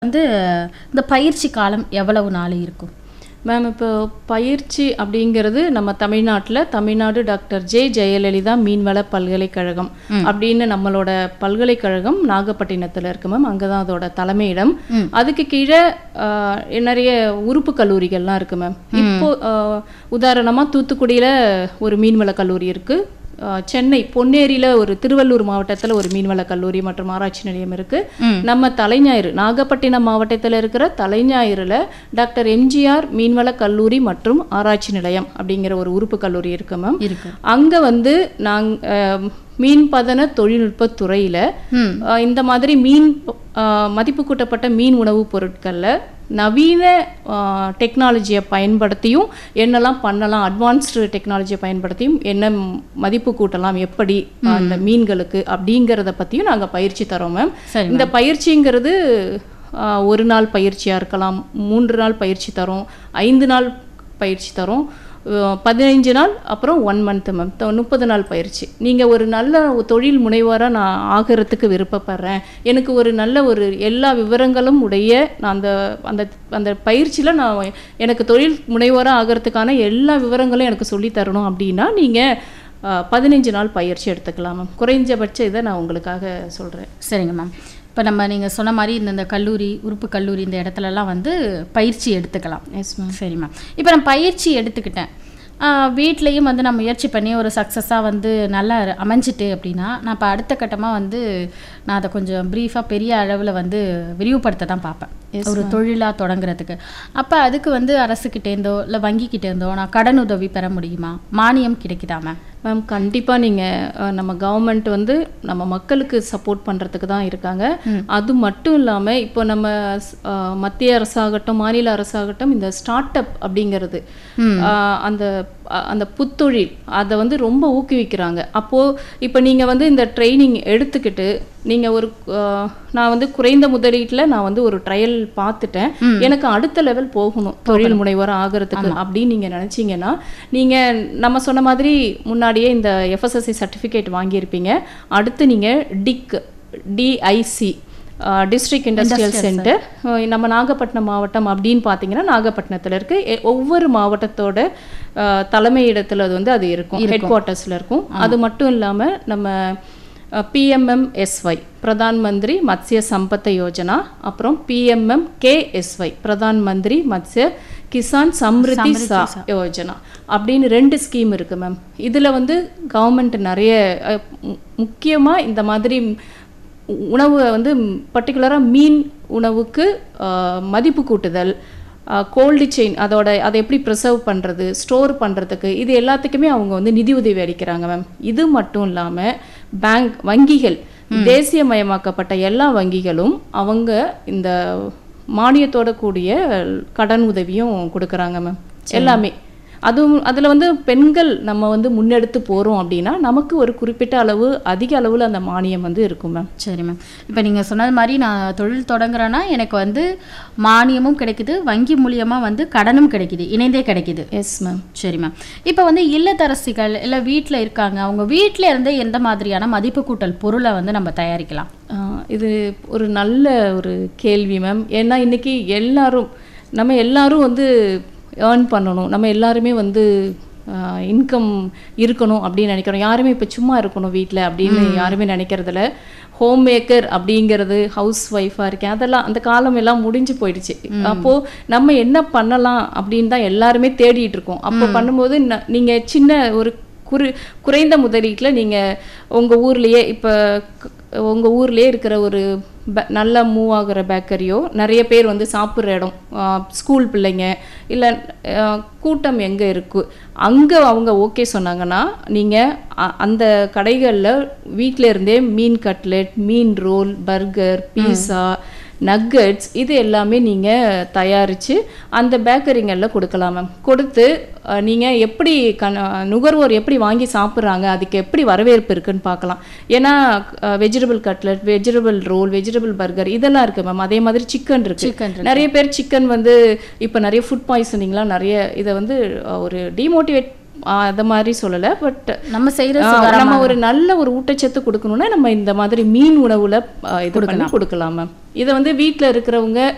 வந்து இந்த பயிற்சி காலம் எவ்வளவு நாள் இருக்கும் மேம் இப்போ பயிற்சி அப்படிங்கிறது நம்ம தமிழ்நாட்டில் தமிழ்நாடு டாக்டர் ஜே ஜெயலலிதா மீன்வள பல்கலைக்கழகம் அப்படின்னு நம்மளோட பல்கலைக்கழகம் நாகப்பட்டினத்தில் இருக்கு மேம் அங்கே தான் அதோட தலைமையிடம் அதுக்கு கீழே ஆஹ், நிறைய உறுப்பு கல்லூரிகள்லாம் இருக்கு மேம் இப்போ ஆஹ், உதாரணமா தூத்துக்குடியில ஒரு மீன்வள கல்லூரி இருக்கு ஆஹ், சென்னை பொன்னேரியில ஒரு திருவள்ளூர் மாவட்டத்துல ஒரு மீன்வள கல்லூரி மற்றும் ஆராய்ச்சி நிலையம் இருக்கு நம்ம தலைஞாயிறு நாகப்பட்டினம் மாவட்டத்தில் இருக்கிற தலைஞாயிறுல டாக்டர் எம்ஜிஆர் மீன்வள கல்லூரி மற்றும் ஆராய்ச்சி நிலையம் அப்படிங்கிற ஒரு உறுப்பு கல்லூரி இருக்கு மேம் இருக்கு அங்க வந்து நாங் அஹ், மீன்பதன தொழில்நுட்பத் துறையில ம் அஹ், இந்த மாதிரி மீன் அஹ், மதிப்பு கூட்டப்பட்ட மீன் உணவுப் பொருட்கள்ல நவீன டெக்னாலஜியை பயன்படுத்தியும் என்னெல்லாம் பண்ணலாம் அட்வான்ஸ்டு டெக்னாலஜியை பயன்படுத்தியும் என்ன ம்- மதிப்பு கூட்டலாம் எப்படி அந்த மீன்களுக்கு அப்படிங்கிறத பற்றியும் நாங்கள் பயிற்சி தரோம் மேம் சரி இந்த பயிற்சிங்கிறது ஆஹ், ஒரு நாள் பயிற்சியாக இருக்கலாம் மூன்று நாள் பயிற்சி தரோம் ஐந்து நாள் பயிற்சி தரோம் அஹ், பதினைஞ்சு நாள் அப்புறம் ஒன் மந்த்து மேம் முப்பது நாள் பயிற்சி நீங்கள் ஒரு நல்ல தொழில் முனைவோராக நான் ஆகிறதுக்கு விருப்பப்படுறேன் எனக்கு ஒரு நல்ல ஒரு எல்லா விவரங்களும் உடைய நான் அந்த அந்த அந்த பயிற்சியில் நான் எனக்கு தொழில் முனைவோராக ஆகிறதுக்கான எல்லா விவரங்களும் எனக்கு சொல்லித் தரணும் அப்படின்னா நீங்கள் பதினஞ்சு நாள் பயிற்சி எடுத்துக்கலாம் மேம் குறைஞ்சபட்ச இதை நான் உங்களுக்காக சொல்கிறேன் சரிங்க மேம் இப்போ நம்ம நீங்கள் சொன்ன மாதிரி இந்த இந்த கல்லூரி உறுப்பு கல்லூரி இந்த இடத்துலலாம் வந்து பயிற்சி எடுத்துக்கலாம் எஸ் மேம் சரி மேம் இப்போ நான் பயிற்சி எடுத்துக்கிட்டேன் வீட்லேயும் வந்து நான் முயற்சி பண்ணி ஒரு சக்ஸஸாக வந்து நல்லா இரு- அமைஞ்சிட்டு அப்படின்னா நான் இப்போ அடுத்த கட்டமாக வந்து நான் அதை கொஞ்சம் ப்ரீஃபாக பெரிய அளவில் வந்து விரிவுபடுத்த தான் பார்ப்பேன் ஒரு தொழிலாக தொடங்குறதுக்கு அப்போ அதுக்கு வந்து அரசுக்கிட்டேருந்தோ இல்லை வங்கிக்கிட்டேருந்தோ நான் கடன் உதவி பெற முடியுமா மானியம் கிடைக்குதா மேம் மேம் கண்டிப்பாக நீங்கள் நம்ம கவர்மெண்ட் வந்து நம்ம மக்களுக்கு சப்போர்ட் பண்ணுறதுக்கு தான் இருக்காங்க அது மட்டும் இல்லாமல் இப்போ நம்ம ஸ்- அஹ், மத்திய அரசாகட்டும் மாநில அரசாகட்டும் இந்த ஸ்டார்ட் அப் அப்படிங்கிறது அஹ், அந்த அ- அந்த புத்தொழில் அதை வந்து ரொம்ப ஊக்குவிக்கிறாங்க அப்போது இப்போ நீங்கள் வந்து இந்த ட்ரைனிங் எடுத்துக்கிட்டு நீங்கள் ஒரு அஹ், நான் வந்து குறைந்த முதலீட்டில் நான் வந்து ஒரு ட்ரையல் பார்த்துட்டேன் எனக்கு அடுத்த லெவல் போகணும் தொழில் முனைவர் ஆகிறதுக்கு அப்படின்னு நீங்கள் நினச்சிங்கன்னா நீங்கள் நம்ம சொன்ன மாதிரி முன்னாடியே இந்த எஃப்எஸ்எஸ்சி சர்டிஃபிகேட் வாங்கியிருப்பீங்க அடுத்து நீங்கள் DIC DIC district industrial centre நம்ம நாகப்பட்டினம் மாவட்டம் அப்படின்னு பார்த்தீங்கன்னா நாகப்பட்டினத்தில் இருக்கு எ- ஒவ்வொரு மாவட்டத்தோட அஹ், தலைமையிடத்துல அது வந்து அது இருக்கும் ஹெட் குவார்ட்டர்ஸில் இருக்கும் அது மட்டும் இல்லாமல் நம்ம பிஎம்எம்எஸ்ஒய் பிரதான் மந்திரி மத்ஸ்ய சம்பத்த யோஜனா அப்புறம் பிஎம்எம் கேஎஸ்ஒய் பிரதான் மந்திரி மத்ஸ்ய கிசான் சம்ருதி சா யோஜனா அப்படின்னு ரெண்டு ஸ்கீம் இருக்கு மேம் இதுல வந்து கவர்மெண்ட் நிறைய அஹ், மு- முக்கியமா இந்த மாதிரி உணவு வந்து பர்டிகுலராக மீன் உணவுக்கு அஹ், மதிப்பு கூட்டுதல் கோல்டு செயின் அதோட அதை எப்படி ப்ரிசர்வ் பண்ணுறது ஸ்டோர் பண்ணுறதுக்கு இது எல்லாத்துக்குமே அவங்க வந்து நிதி உதவி அளிக்கிறாங்க மேம் இது மட்டும் இல்லாமல் பேங்க் வங்கிகள் தேசியமயமாக்கப்பட்ட எல்லா வங்கிகளும் அவங்க இந்த மானியத்தோட கூடிய கடன் உதவியும் கொடுக்குறாங்க மேம் எல்லாமே அதுவும் அதில் வந்து பெண்கள் நம்ம வந்து முன்னெடுத்து போகிறோம் அப்படின்னா நமக்கு ஒரு குறிப்பிட்ட அளவு அதிக அளவில் அந்த மானியம் வந்து இருக்கும் மேம் சரி மேம் இப்போ நீங்கள் சொன்னது மாதிரி நான் தொழில் தொடங்குறேன்னா எனக்கு வந்து மானியமும் கிடைக்குது வங்கி மூலியமாக வந்து கடனும் கிடைக்குது இணைந்தே கிடைக்குது எஸ் மேம் சரி மேம் இப்போ வந்து இல்லத்தரசிகள் இல்லை வீட்டில் இருக்காங்க அவங்க வீட்டில் இருந்தே எந்த மாதிரியான மதிப்பு கூட்டல் பொருளை வந்து நம்ம தயாரிக்கலாம் ஆஹ் இது ஒரு நல்ல ஒரு கேள்வி மேம் ஏன்னா இன்னைக்கு எல்லாரும் நம்ம எல்லாரும் வந்து ஏர்ன் பண்ணணும் நம்ம எல்லாருமே வந்து இன்கம் இருக்கணும் அப்படின்னு நினைக்கிறோம் யாருமே இப்போ சும்மா இருக்கணும் வீட்டில் அப்படின்னு யாருமே நினைக்கிறதில்ல ஹோம் மேக்கர் அப்படிங்கிறது ஹவுஸ் ஒய்ஃபாக இருக்கேன் அதெல்லாம் அந்த காலம் எல்லாம் முடிஞ்சு போயிடுச்சு அப்போது நம்ம என்ன பண்ணலாம் அப்படின்னு தான் எல்லாருமே தேடிட்டு இருக்கோம் அப்போ பண்ணும்போது ந- நீங்க சின்ன ஒரு குறு குறைந்த முதலீட்டில் நீங்கள் உங்கள் ஊர்லேயே இப்போ உங்கள் ஊர்லேயே இருக்கிற ஒரு ப- நல்ல மூவ் ஆகுற பேக்கரியோ நிறைய பேர் வந்து சாப்பிட்ற இடம் ஸ்கூல் பிள்ளைங்க இல்லை கூட்டம் எங்கே இருக்குது அங்கே அவங்க ஓகே சொன்னாங்கன்னா நீங்கள் அந்த கடைகளில் வீட்டில் இருந்தே மீன் கட்லெட் மீன் ரோல் பர்கர் பீஸா நக்கட்ஸ் இது எல்லாமே நீங்கள் தயாரித்து அந்த பேக்கரிங்களில் கொடுக்கலாம் மேம் கொடுத்து நீங்கள் எப்படி கண் நுகர்வோர் எப்படி வாங்கி சாப்பிட்றாங்க அதுக்கு எப்படி வரவேற்பு இருக்குன்னு பார்க்கலாம் ஏன்னா vegetable cutlet vegetable roll vegetable burger இதெல்லாம் இருக்குது மேம் அதே மாதிரி சிக்கன் இருக்கு சிக்கன் நிறைய பேர் சிக்கன் வந்து இப்போ நிறைய ஃபுட் பாய்சனிங்லாம் நிறைய இதை வந்து அஹ், ஒரு டிமோட்டிவேட் அதை மாதிரி சொல்லலை பட் நம்ம செய்கிற நம்ம ஒரு நல்ல ஒரு ஊட்டச்சத்து கொடுக்கணும்னா நம்ம இந்த மாதிரி மீன் உணவுல அஹ், இது பண்ணி கொடுக்கலாம் மேம் இதை வந்து வீட்டில் இருக்கிறவங்க